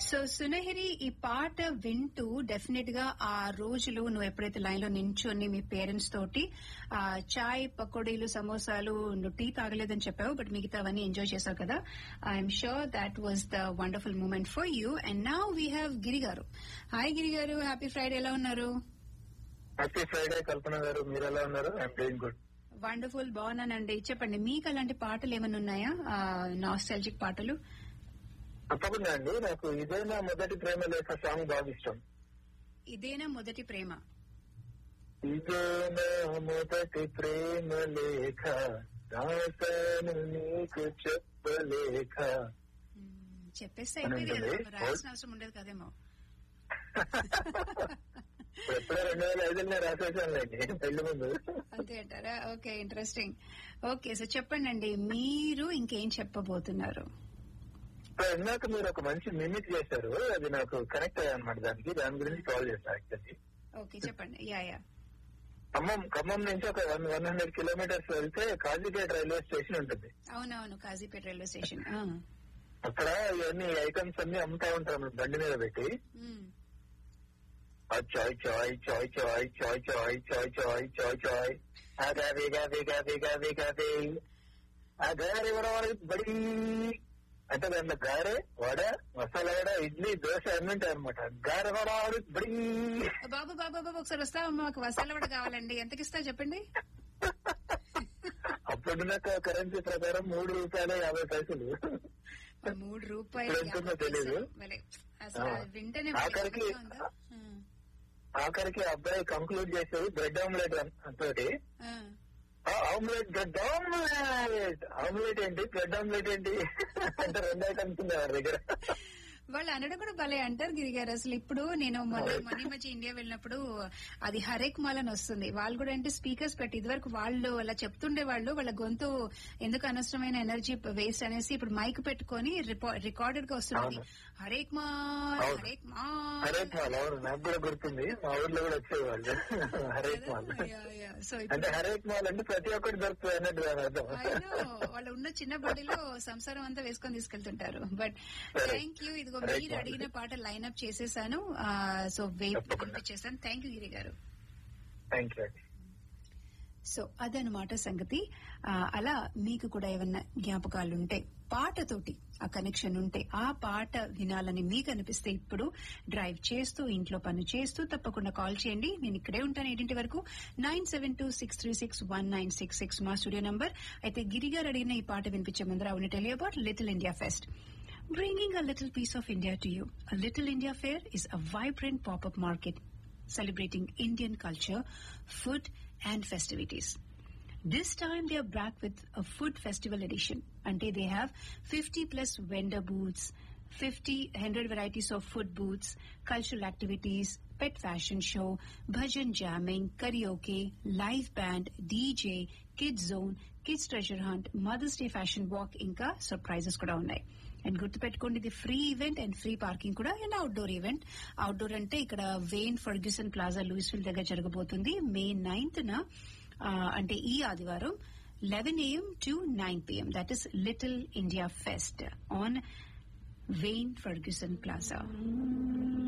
So సునహిరి ఈ పాట వింటూ డెఫినెట్ గా ఆ రోజులు నువ్వు ఎప్పుడైతే లైన్ లో నించుని మీ పేరెంట్స్ తోటి ఆ చాయ్ పకోడీలు సమోసాలు నువ్వు టీ తాగలేదని చెప్పావు బట్ మిగతావన్నీ ఎంజాయ్ చేశావు కదా I'm sure that was the wonderful moment for you and now we have Giri garu hi గిరి గారు హ్యాపీ ఫ్రైడే ఎలా ఉన్నారు హ్యాపీ ఫ్రైడే కల్పన గారు మీరు ఎలా ఉన్నారు ఐఎమ్ డూయింగ్ గుడ్ వండర్ఫుల్ బాగున్నానండి చెప్పండి మీకు అలాంటి పాటలు ఏమైనా ఉన్నాయా నాస్టాలజిక్ పాటలు తప్పకుండా అండి నాకు ఇదేనా మొదటి ప్రేమ లేఖ సాంగ్ బాగా ఇష్టం ఇదేనా మొదటి ప్రేమ ఇదేనా మొదటి ప్రేమ లేఖ రాసాను నీకు చెప్పలేఖ మ్మ్, చెప్పేస్తే అయిపోయింది కదా ఉంటుంది. రాయాల్సిన అవసరం ఉండదు కదేమో ఎప్పుడో రెండు వేల ఐదులో రాసేసానులేండి పెళ్లి ముందు అంతే అంటారా ఓకే ఇంట్రెస్టింగ్ ఓకే సో చెప్పండి అండి మీరు ఇంకేం చెప్పబోతున్నారు సో ఇందాక మీరు ఒక మంచి మిమిక్ చేశారు అది నాకు కనెక్ట్ అయ్యా అనమాట దానికి దాని గురించి కాల్ చేశాను యాక్చువల్లీ ఓకే చెప్పండి యా యా ఖమ్మం ఖమ్మం నుంచి ఒక వన్ వన్ హండ్రెడ్ కిలోమీటర్స్ వెళ్తే కాజీపేట రైల్వే స్టేషన్ ఉంటుంది అవునవును కాజీపేట రైల్వే స్టేషన్ ఆ. అక్కడ ఇవన్నీ ఐటమ్స్ అన్ని అమ్ముతా ఉంటారు బండి మీద పెట్టి మ్మ్. ఆ చాయ్ చాయ్ చాయ్ చాయ్ చాయ్ చాయ్ చాయ్ చాయ్ చాయ్ చాయ్ ఆగా వేగా వేగా వేగా వేగా వే ఆ గారె వడవాడికి బడి అంటే దాంట్లో గారె వడ మసాలా వడ ఇడ్లీ దోశ అన్ని ఉంటాయి అనమాట గారె వడవాడికి బడి బాబు బాబు బాబు ఒకసారి వస్తావా మాకు వసాల కూడా కావాలండి ఎంతకి ఇస్తా చెప్పండి అప్పుడున్న కరెన్సీ ప్రకారం మూడు రూపాయలు యాభై పైసలు మూడు రూపాయలు ఎంతుందో యాభై తెలీదు. పైసలు. భలే. అసలు ఆ. అది వింటేనే ఆఖరికి- భలే ఉందా? ఆ. ఆఖరికి ఆ అబ్బాయి కంక్లూడ్ చేసేది బ్రెడ్ ఆమ్లెట్ తోటి ఆ. ఆమ్లెట్ బ్రెడ్ ఆమ్లెట్ ఆమ్లెట్ ఏంటి బ్రెడ్ ఆమ్లెట్ ఏంటి అంటే రెండు ఐటమ్స్ ఉన్నాయి వారి దగ్గర వాళ్ళు అనడం కూడా భలే అంటారు గిరి గారు అసలు ఇప్పుడు నేను మొన్న మొన్న ఈ మధ్య ఇండియా వెళ్ళినప్పుడు అది హరేక్ మాల్ అని వస్తుంది వాళ్ళు కూడా అంటే స్పీకర్స్ పెట్టి ఇదివరకు వాళ్ళు అలా చెప్తుండే వాళ్ళు వాళ్ళ గొంతు ఎందుకు అనవసరమైన ఎనర్జీ వేస్ట్ అనేసి ఇప్పుడు మైక్ పెట్టుకొని రికార్డెడ్ గా వస్తుంది అవును. హరేక్ మాల్ అవును. హరేక్ మాల్ హరేక్ మాల్ అవును నాకు కూడా గుర్తుంది మా ఊర్లో కూడా వచ్చేవాళ్ళు హరేక్ మాల్ సో అంటే హరేక్ మాల్ అంటే ప్రతి ఒక్కటి దొరుకుతుంది అన్నట్టు దాని అర్థం వాళ్ళు ఉన్న చిన్న బడిలో సంసారం అంతా వేసుకొని తీసుకెళ్తుంటారు బట్ సరే. థ్యాంక్ యూ ఇదిగో Right, మీరు ma'am. అడిగిన పాట లైన్అప్ చేసేసాను సో వేవ్ తప్పకుండా. పంపించేసాను థ్యాంక్ యూ గిరి గారు థ్యాంక్ యూ అండి సో అదనమాట సంగతి ఆ, అలా మీకు కూడా ఏమన్నా జ్ఞాపకాలు ఉంటే పాటతోటి ఆ కనెక్షన్ ఉంటే ఆ పాట వినాలని మీకు అనిపిస్తే ఇప్పుడు డ్రైవ్ చేస్తూ ఇంట్లో పని చేస్తూ తప్పకుండా కాల్ చేయండి నేను ఇక్కడే ఉంటాను ఏడింటి వరకు nine seven two six three six one nine six six మా స్టూడియో నంబర్ అయితే గిరి గారు అడిగిన ఈ పాట వినిపించే ముందర అవును tell about little India fest Bringing a little piece of India to you. A Little India Fair is a vibrant pop-up market celebrating Indian culture, food, and festivities. This time they are back with a food festival edition. Until they have 50 plus vendor booths, 50, 100 varieties of food booths, cultural activities, pet fashion show, bhajan jamming, karaoke, live band, DJ, kids zone, kids treasure hunt, Mother's Day fashion walk, ఇంకా surprises కూడా ఉన్నాయి and గుర్తుపెట్టుకోండి ఇది free event and free parking కూడా and outdoor event outdoor అంటే ఇక్కడ vein Ferguson plaza Louisville దగ్గర జరగబోతుంది మే నైన్త్ న ఆ, అంటే ఈ ఆదివారం eleven AM to nine PM that is little India fest on Wayne Ferguson plaza